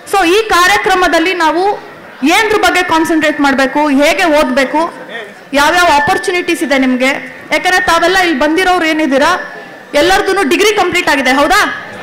so ಈ ಕಾರ್ಯಕ್ರಮದಲ್ಲಿ ನಾವು ಏನ್ರ ಬಗ್ಗೆ ಕಾನ್ಸಂಟ್ರೇಟ್ ಮಾಡಬೇಕು ಹೇಗೆ ಓದಬೇಕು ಯಾವ್ಯಾವ ಆಪರ್ಚುನಿಟೀಸ್ ಇದೆ ನಿಮಗೆ ಯಾಕಂದ್ರೆ ತಾವೆಲ್ಲ ಇಲ್ಲಿ ಬಂದಿರೋರು ಏನಿದ್ದೀರಾ ಎಲ್ಲರದ್ದು ಡಿಗ್ರಿ ಕಂಪ್ಲೀಟ್ ಆಗಿದೆ ಹೌದಾ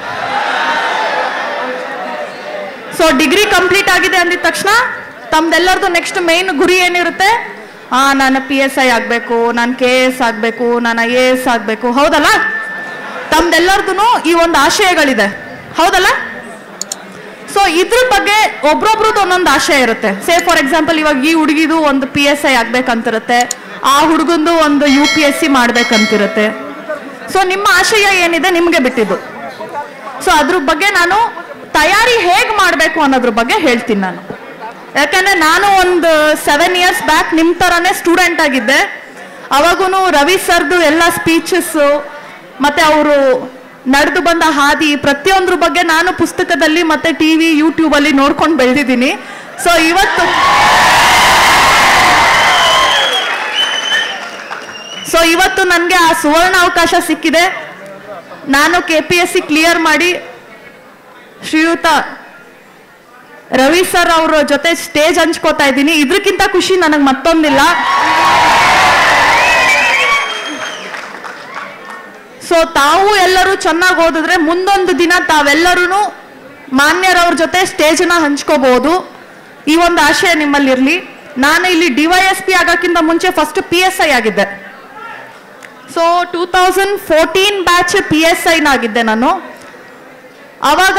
ಸೊ ಡಿಗ್ರಿ ಕಂಪ್ಲೀಟ್ ಆಗಿದೆ ಅಂದಿದ ತಕ್ಷಣ ತಮ್ದೆಲ್ಲರದು ನೆಕ್ಸ್ಟ್ ಮೇನ್ ಗುರಿ ಏನಿರುತ್ತೆ ಆ ನಾನು ಪಿ ಎಸ್ ಐ ಆಗಬೇಕು ನಾನು ಕೆ ಎಸ್ ಆಗಬೇಕು ನಾನು ಐ ಎ ಎಸ್ ಆಗಬೇಕು ಹೌದಲ್ಲ ತಮ್ದೆಲ್ಲರದು ಈ ಒಂದು ಆಶಯಗಳಿದೆ ಹೌದಲ್ಲ ಸೊ ಇದ್ರ ಬಗ್ಗೆ ಒಬ್ರೊಬ್ರದ್ದು ಒಂದೊಂದು ಆಶಯ ಇರುತ್ತೆ ಸೇ ಫಾರ್ ಎಕ್ಸಾಂಪಲ್ ಇವಾಗ ಈ ಹುಡುಗಿದು ಒಂದು ಪಿ ಎಸ್ ಐ ಆಗ್ಬೇಕಂತಿರುತ್ತೆ ಆ ಹುಡುಗಂದು ಒಂದು ಯು ಪಿ ಎಸ್ ಸಿ ಮಾಡ್ಬೇಕಂತಿರುತ್ತೆ ಸೊ ನಿಮ್ಮ ಆಶಯ ಏನಿದೆ ನಿಮಗೆ ಬಿಟ್ಟಿದ್ದು ಸೊ ಅದ್ರ ಬಗ್ಗೆ ನಾನು ತಯಾರಿ ಹೇಗೆ ಮಾಡಬೇಕು ಅನ್ನೋದ್ರ ಬಗ್ಗೆ ಹೇಳ್ತೀನಿ ನಾನು ಯಾಕಂದ್ರೆ ನಾನು ಒಂದು ಸೆವೆನ್ ಇಯರ್ಸ್ ಬ್ಯಾಕ್ ನಿಮ್ಮ ಥರನೇ ಸ್ಟೂಡೆಂಟ್ ಆಗಿದ್ದೆ ಅವಾಗೂ ರವಿ ಸರ್ದು ಎಲ್ಲ ಸ್ಪೀಚಸ್ಸು ಮತ್ತೆ ಅವರು ನಡೆದು ಬಂದ ಹಾದಿ ಪ್ರತಿಯೊಂದ್ರ ಬಗ್ಗೆ ನಾನು ಪುಸ್ತಕದಲ್ಲಿ ಮತ್ತೆ ಟಿ ವಿ ಯೂಟ್ಯೂಬಲ್ಲಿ ನೋಡ್ಕೊಂಡು ಬೆಳೆದಿದ್ದೀನಿ ಸೊ ಇವತ್ತು ಸೊ ಇವತ್ತು ನನಗೆ ಆ ಸುವರ್ಣ ಅವಕಾಶ ಸಿಕ್ಕಿದೆ ನಾನು K P S C clear ಮಾಡಿ ಶ್ರೀಯುತ ರವಿ ಸರ್ ಅವ್ರ ಜೊತೆ ಸ್ಟೇಜ್ ಹಂಚ್ಕೋತಾ ಇದ್ದೀನಿ ಇದ್ರಕ್ಕಿಂತ ಖುಷಿ ನನಗೆ ಮತ್ತೊಂದಿಲ್ಲ ಸೊ ತಾವು ಎಲ್ಲರೂ ಚೆನ್ನಾಗಿ ಓದಿದ್ರೆ ಮುಂದೊಂದು ದಿನ ತಾವೆಲ್ಲರೂ ಮಾನ್ಯರವ್ರ ಜೊತೆ ಸ್ಟೇಜ್ನ ಹಂಚ್ಕೋಬಹುದು ಈ ಒಂದು ಆಶಯ ನಿಮ್ಮಲ್ಲಿರಲಿ ನಾನು ಇಲ್ಲಿ ಡಿ ವೈ ಎಸ್ ಪಿ ಆಗೋಕ್ಕಿಂತ ಮುಂಚೆ ಫಸ್ಟ್ ಪಿ ಎಸ್ ಐ ಆಗಿದ್ದೆ so two thousand fourteen batch P S ಐನಾಗಿದ್ದೆ ನಾನು ಅವಾಗ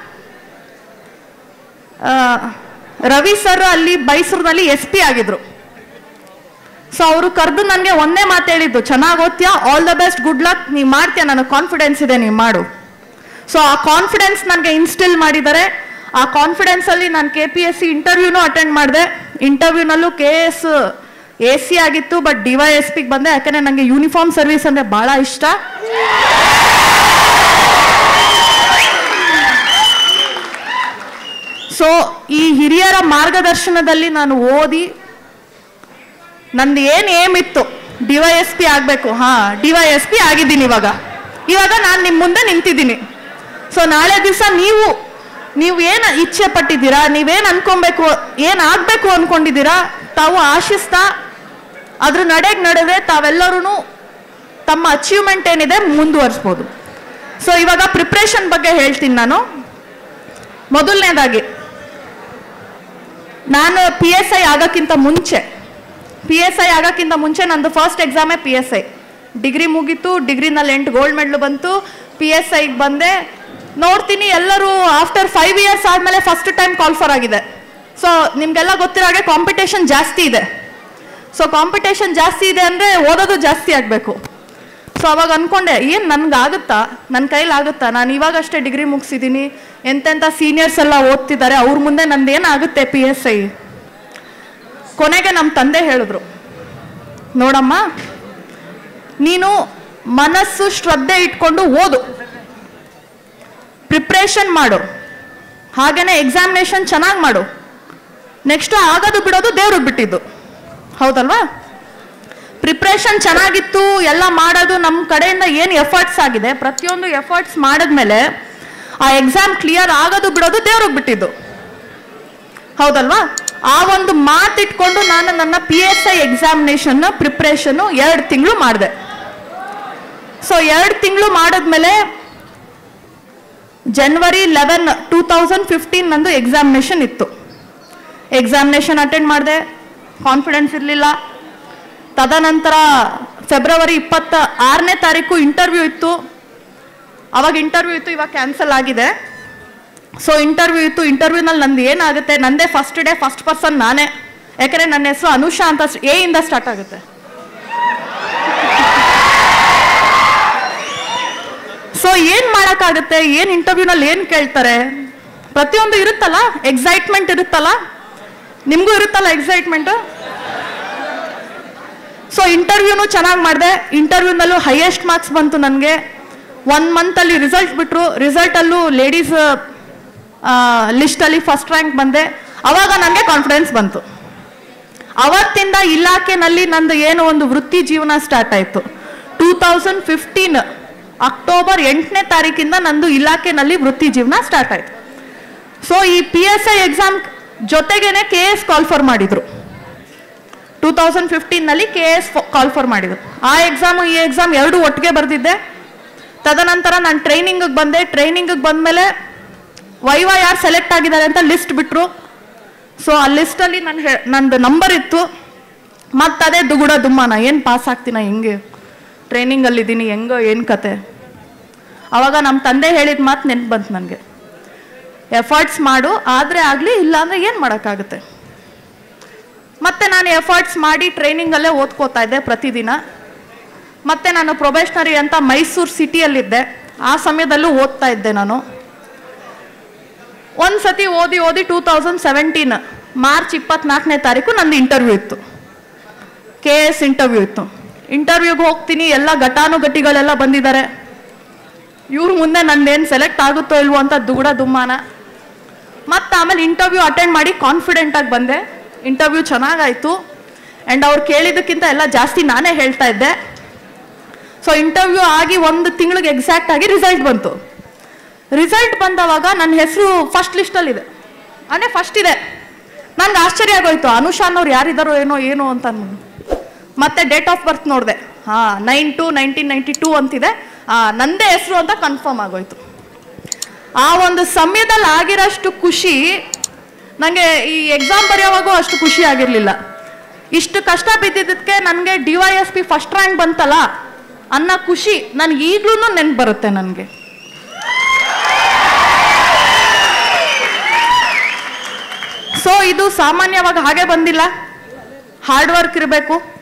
ಆ, ರವಿ ಸರ್ ಅಲ್ಲಿ ಮೈಸೂರಿನಲ್ಲಿ ಎಸ್ ಪಿ ಆಗಿದ್ರು ಸೊ ಅವರು ಕರೆದು ನನಗೆ ಒಂದೇ ಮಾತು ಹೇಳಿದ್ದು ಚೆನ್ನಾಗಿ ಓದ್ತೀಯಾ all the best good luck ನೀ ಮಾಡ್ತೀಯ ನನಗೆ ಕಾನ್ಫಿಡೆನ್ಸ್ ಇದೆ ನೀವು ಮಾಡು ಸೊ ಆ ಕಾನ್ಫಿಡೆನ್ಸ್ ನನಗೆ ಇನ್ಸ್ಟಿಲ್ ಮಾಡಿದ್ದಾರೆ ಆ ಕಾನ್ಫಿಡೆನ್ಸ್ ಅಲ್ಲಿ ನಾನು ಕೆ ಪಿ ಎಸ್ ಸಿ ಇಂಟರ್ವ್ಯೂನು ಅಟೆಂಡ್ ಮಾಡಿದೆ ಇಂಟರ್ವ್ಯೂನಲ್ಲೂ ಕೆ ಎಸ್ ಎ ಸಿ ಆಗಿತ್ತು ಬಟ್ ಡಿ ವೈ ಎಸ್ ಪಿಗೆ ಬಂದೆ ಯಾಕಂದ್ರೆ ನನಗೆ ಯೂನಿಫಾರ್ಮ್ ಸರ್ವಿಸ್ ಅಂದರೆ ಭಾಳ ಇಷ್ಟ ಸೊ ಈ ಹಿರಿಯರ ಮಾರ್ಗದರ್ಶನದಲ್ಲಿ ನಾನು ಓದಿ ನಂದು ಏನು ಏಮ್ ಇತ್ತು ಡಿ ವೈ ಎಸ್ ಪಿ ಆಗಬೇಕು ಹಾ ಡಿ ವೈ ಎಸ್ ಪಿ ಆಗಿದ್ದೀನಿ ಇವಾಗ ಇವಾಗ ನಾನು ನಿಮ್ಮ ಮುಂದೆ ನಿಂತಿದ್ದೀನಿ ಸೊ ನಾಳೆ ದಿವಸ ನೀವು ನೀವು ಏನು ಇಚ್ಛೆ ಪಟ್ಟಿದ್ದೀರಾ ನೀವೇನು ಅನ್ಕೊಬೇಕು ಏನು ಆಗಬೇಕು ಅನ್ಕೊಂಡಿದ್ದೀರಾ ತಾವು ಆಶಿಸ್ತಾ ಅದ್ರ ನಡೆಗೆ ನಡೆದ್ರೆ ತಾವೆಲ್ಲರೂ ತಮ್ಮ ಅಚೀವ್ಮೆಂಟ್ ಏನಿದೆ ಮುಂದುವರಿಸ್ಬೋದು ಸೊ ಇವಾಗ ಪ್ರಿಪ್ರೇಷನ್ ಬಗ್ಗೆ ಹೇಳ್ತೀನಿ ನಾನು ಮೊದಲನೇದಾಗಿ ನಾನು ಪಿ ಎಸ್ ಐ ಆಗೋಕ್ಕಿಂತ ಮುಂಚೆ ಪಿ ಎಸ್ ಐ ಆಗೋಕ್ಕಿಂತ ಮುಂಚೆ ನಂದು ಫಸ್ಟ್ ಎಕ್ಸಾಮೇ ಪಿ ಎಸ್ ಐ ಡಿಗ್ರಿ ಮುಗೀತು ಡಿಗ್ರಿನಲ್ಲಿ ಎಂಟು ಗೋಲ್ಡ್ ಮೆಡ್ಲು ಬಂತು ಪಿ ಎಸ್ ಐಗೆ ಬಂದೆ ನೋಡ್ತೀನಿ ಎಲ್ಲರೂ ಆಫ್ಟರ್ ಫೈವ್ ಇಯರ್ಸ್ ಆದಮೇಲೆ ಫಸ್ಟ್ ಟೈಮ್ ಕಾಲ್ಫರ್ ಆಗಿದೆ ಸೊ ನಿಮಗೆಲ್ಲ ಗೊತ್ತಿರೋ ಹಾಗೆ ಕಾಂಪಿಟೇಷನ್ ಜಾಸ್ತಿ ಇದೆ ಸೊ ಕಾಂಪಿಟೇಷನ್ ಜಾಸ್ತಿ ಇದೆ ಅಂದರೆ ಓದೋದು ಜಾಸ್ತಿ ಆಗಬೇಕು ಸೊ ಅವಾಗ ಅನ್ಕೊಂಡೆ ಏನು ನನ್ಗೆ ಆಗುತ್ತಾ ನನ್ನ ಕೈಲಿ ಆಗುತ್ತಾ ನಾನು ಇವಾಗಷ್ಟೇ ಡಿಗ್ರಿ ಮುಗಿಸಿದ್ದೀನಿ ಎಂತೆಂಥ ಸೀನಿಯರ್ಸ್ ಎಲ್ಲ ಓದ್ತಿದ್ದಾರೆ ಅವ್ರ ಮುಂದೆ ನಂದು ಏನಾಗುತ್ತೆ ಪಿ ಎಸ್ ಐ ಕೊನೆಗೆ ನಮ್ಮ ತಂದೆ ಹೇಳಿದ್ರು ನೋಡಮ್ಮ ನೀನು ಮನಸ್ಸು ಶ್ರದ್ಧೆ ಇಟ್ಕೊಂಡು ಓದು ಪ್ರಿಪ್ರೇಷನ್ ಮಾಡು ಹಾಗೇನೆ ಎಕ್ಸಾಮಿನೇಷನ್ ಚೆನ್ನಾಗಿ ಮಾಡು ನೆಕ್ಸ್ಟ್ ಆಗೋದು ಬಿಡೋದು ದೇವ್ರಿಗೆ ಬಿಟ್ಟಿದ್ದು ಹೌದಲ್ವಾ ಪ್ರಿಪ್ರೇಷನ್ ಚೆನ್ನಾಗಿತ್ತು ಎಲ್ಲ ಮಾಡೋದು ನಮ್ಮ ಕಡೆಯಿಂದ ಏನು ಎಫರ್ಟ್ಸ್ ಆಗಿದೆ ಪ್ರತಿಯೊಂದು ಎಫರ್ಟ್ಸ್ ಮಾಡಿದ್ಮೇಲೆ ಆ ಎಕ್ಸಾಮ್ ಕ್ಲಿಯರ್ ಆಗೋದು ಬಿಡೋದು ದೇವ್ರಿಗೆ ಬಿಟ್ಟಿದ್ದು ಹೌದಲ್ವಾ ಆ ಒಂದು ಮಾತಿಟ್ಕೊಂಡು ನಾನು ನನ್ನ ಪಿ ಎಸ್ ಐ ಎಕ್ಸಾಮಿನೇಷನ್ ಪ್ರಿಪ್ರೇಷನ್ನು ಎರಡು ತಿಂಗಳು ಮಾಡಿದೆ ಸೊ ಎರಡು ತಿಂಗಳು ಮಾಡಿದ್ಮೇಲೆ January eleven two thousand fifteen ನಂದು ಎಕ್ಸಾಮಿನೇಷನ್ ಇತ್ತು ಎಕ್ಸಾಮಿನೇಷನ್ ಅಟೆಂಡ್ ಮಾಡಿದೆ ಕಾನ್ಫಿಡೆನ್ಸ್ ಇರಲಿಲ್ಲ ತದನಂತರ ಫೆಬ್ರವರಿ ಇಪ್ಪತ್ತ ಆರನೇ ತಾರೀಕು ಇಂಟರ್ವ್ಯೂ ಇತ್ತು ಅವಾಗ ಇಂಟರ್ವ್ಯೂ ಇತ್ತು ಇವಾಗ ಕ್ಯಾನ್ಸಲ್ ಆಗಿದೆ ಸೊ ಇಂಟರ್ವ್ಯೂ ಇತ್ತು ಇಂಟರ್ವ್ಯೂನಲ್ಲಿ ನಂದು ಏನಾಗುತ್ತೆ ನಂದೇ ಫಸ್ಟ್ ಡೇ ಫಸ್ಟ್ ಪರ್ಸನ್ ನಾನೇ ಯಾಕಂದರೆ ನನ್ನ ಹೆಸರು ಅನುಷಾ ಅಂತ ಎ ಇಂದ ಸ್ಟಾರ್ಟ್ ಆಗುತ್ತೆ ಸೊ ಏನು ಮಾಡೋಕ್ಕಾಗುತ್ತೆ ಏನು ಇಂಟರ್ವ್ಯೂನಲ್ಲಿ ಏನು ಕೇಳ್ತಾರೆ ಪ್ರತಿಯೊಂದು ಇರುತ್ತಲ್ಲ ಎಕ್ಸೈಟ್ಮೆಂಟ್ ಇರುತ್ತಲ್ಲ ನಿಮಗೂ ಇರುತ್ತಲ್ಲ ಎಕ್ಸೈಟ್ಮೆಂಟು ಸೊ ಇಂಟರ್ವ್ಯೂನು ಚೆನ್ನಾಗಿ ಮಾಡಿದೆ ಇಂಟರ್ವ್ಯೂನಲ್ಲೂ ಹೈಯೆಸ್ಟ್ ಮಾರ್ಕ್ಸ್ ಬಂತು ನನಗೆ ಒನ್ ಮಂತಲ್ಲಿ ರಿಸಲ್ಟ್ ಬಿಟ್ಟರು ರಿಸಲ್ಟಲ್ಲೂ ಲೇಡೀಸ್ ಲಿಸ್ಟಲ್ಲಿ ಫಸ್ಟ್ ರ್ಯಾಂಕ್ ಬಂದೆ ಅವಾಗ ನನಗೆ ಕಾನ್ಫಿಡೆನ್ಸ್ ಬಂತು ಅವತ್ತಿಂದ ಇಲಾಖೆನಲ್ಲಿ ನಂದು ಏನು ಒಂದು ವೃತ್ತಿ ಜೀವನ ಸ್ಟಾರ್ಟ್ ಆಯಿತು ಟೂ ತೌಸಂಡ್ ಫಿಫ್ಟೀನ್ ಅಕ್ಟೋಬರ್ ಎಂಟನೇ ತಾರೀಕಿಂದ ನಂದು ಇಲಾಖೆನಲ್ಲಿ ವೃತ್ತಿ ಜೀವನ ಸ್ಟಾರ್ಟ್ ಆಯಿತು ಸೊ ಈ ಪಿ ಎಸ್ ಐ ಎಕ್ಸಾಮ್ ಜೊತೆಗೇನೆ ಕೆ ಎಸ್ ಕಾಲ್ಫರ್ ಮಾಡಿದ್ರು ಟೂ ತೌಸಂಡ್ ಫಿಫ್ಟೀನ್ನಲ್ಲಿ ಕೆ ಎಸ್ ಕಾಲ್ಫರ್ ಮಾಡಿದ್ರು ಆ ಎಕ್ಸಾಮು ಈ ಎಕ್ಸಾಮ್ ಎರಡು ಒಟ್ಟಿಗೆ ಬರೆದಿದ್ದೆ ತದನಂತರ ನಾನು ಟ್ರೈನಿಂಗಿಗೆ ಬಂದೆ ಟ್ರೈನಿಂಗಿಗೆ ಬಂದಮೇಲೆ ವೈವಾ ಯಾರು ಸೆಲೆಕ್ಟ್ ಆಗಿದ್ದಾರೆ ಅಂತ ಲಿಸ್ಟ್ ಬಿಟ್ಟರು ಸೊ ಆ ಲಿಸ್ಟಲ್ಲಿ ನನ್ನ ಹೆ ನಂದು ನಂಬರ್ ಇತ್ತು ಮತ್ತೆ ಅದೇ ದುಗುಡ ದುಮ್ಮಾನ ಏನು ಪಾಸ್ ಆಗ್ತೀನ ಹೆಂಗೆ ಟ್ರೈನಿಂಗಲ್ಲಿದ್ದೀನಿ ಹೆಂಗೋ ಏನು ಕತೆ ಅವಾಗ ನಮ್ಮ ತಂದೆ ಹೇಳಿದ ಮಾತು ನೆನ್ಪು ಬಂತು ನನಗೆ ಎಫರ್ಟ್ಸ್ ಮಾಡು ಆದರೆ ಆಗಲಿ ಇಲ್ಲಾಂದರೆ ಏನು ಮಾಡೋಕ್ಕಾಗುತ್ತೆ ಮತ್ತೆ ನಾನು ಎಫರ್ಟ್ಸ್ ಮಾಡಿ ಟ್ರೈನಿಂಗಲ್ಲೇ ಓದ್ಕೋತಾ ಇದ್ದೆ ಪ್ರತಿದಿನ ಮತ್ತೆ ನಾನು ಪ್ರೊಬೇಷನರಿ ಅಂತ ಮೈಸೂರು ಸಿಟಿಯಲ್ಲಿದ್ದೆ ಆ ಸಮಯದಲ್ಲೂ ಓದ್ತಾ ಇದ್ದೆ ನಾನು ಒಂದು ಸತಿ ಓದಿ ಓದಿ ಟೂ ತೌಸಂಡ್ ಸೆವೆಂಟೀನ್ ಮಾರ್ಚ್ ಇಪ್ಪತ್ನಾಲ್ಕನೇ ತಾರೀಕು ನಂದು ಇಂಟರ್ವ್ಯೂ ಇತ್ತು ಕೆ ಎಸ್ ಇಂಟರ್ವ್ಯೂ ಇತ್ತು ಇಂಟರ್ವ್ಯೂಗೆ ಹೋಗ್ತೀನಿ ಎಲ್ಲ ಘಟಾನುಘಟಿಗಳೆಲ್ಲ ಬಂದಿದ್ದಾರೆ ಇವ್ರ ಮುಂದೆ ನಂದೇನು ಸೆಲೆಕ್ಟ್ ಆಗುತ್ತೋ ಇಲ್ವೋ ಅಂತ ದುಗುಡ ದುಮ್ಮಾನ ಮತ್ತು ಆಮೇಲೆ ಇಂಟರ್ವ್ಯೂ ಅಟೆಂಡ್ ಮಾಡಿ ಕಾನ್ಫಿಡೆಂಟಾಗಿ ಬಂದೆ ಇಂಟರ್ವ್ಯೂ ಚೆನ್ನಾಗಾಯಿತು ಆ್ಯಂಡ್ ಅವ್ರು ಕೇಳಿದ್ದಕ್ಕಿಂತ ಎಲ್ಲ ಜಾಸ್ತಿ ನಾನೇ ಹೇಳ್ತಾ ಇದ್ದೆ ಸೊ ಇಂಟರ್ವ್ಯೂ ಆಗಿ ಒಂದು ತಿಂಗಳಿಗೆ ಎಕ್ಸಾಕ್ಟ್ ಆಗಿ ರಿಸಲ್ಟ್ ಬಂತು ರಿಸಲ್ಟ್ ಬಂದವಾಗ ನನ್ನ ಹೆಸರು ಫಸ್ಟ್ ಲಿಸ್ಟಲ್ಲಿದೆ ಅಂದರೆ ಫಸ್ಟ್ ಇದೆ ನನಗೆ ಆಶ್ಚರ್ಯ ಆಗೋಯ್ತು ಅನುಷಾ ಅನ್ನೋರು ಯಾರಿದ್ದಾರೋ ಏನೋ ಏನೋ ಅಂತ ಅನ್ಕೊಂಡು ಮತ್ತೆ ಡೇಟ್ ಆಫ್ ಬರ್ತ್ ನೋಡಿದೆ ಹಾಂ nine two nineteen ninety two ಅಂತಿದೆ ಆ, ನಂದೇ ಹೆಸರು ಅಂತ ಕನ್ಫರ್ಮ್ ಆಗೋಯ್ತು ಆ ಒಂದು ಸಮಯದಲ್ಲಿ ಆಗಿರೋಷ್ಟು ಖುಷಿ ನನಗೆ ಈ ಎಕ್ಸಾಮ್ ಬರೆಯೋವಾಗೂ ಅಷ್ಟು ಖುಷಿ ಆಗಿರಲಿಲ್ಲ ಇಷ್ಟು ಕಷ್ಟ ಬಿದ್ದಿದ್ದಕ್ಕೆ ನನಗೆ D Y S P first rank ಬಂತಲ್ಲ ಅನ್ನೋ ಖುಷಿ ನನಗೆ ಈಗಲೂ ನೆನ್ಪು ಬರುತ್ತೆ ನನಗೆ ಸೊ ಇದು ಸಾಮಾನ್ಯವಾಗಿ ಹಾಗೆ ಬಂದಿಲ್ಲ ಹಾರ್ಡ್ ವರ್ಕ್ ಇರಬೇಕು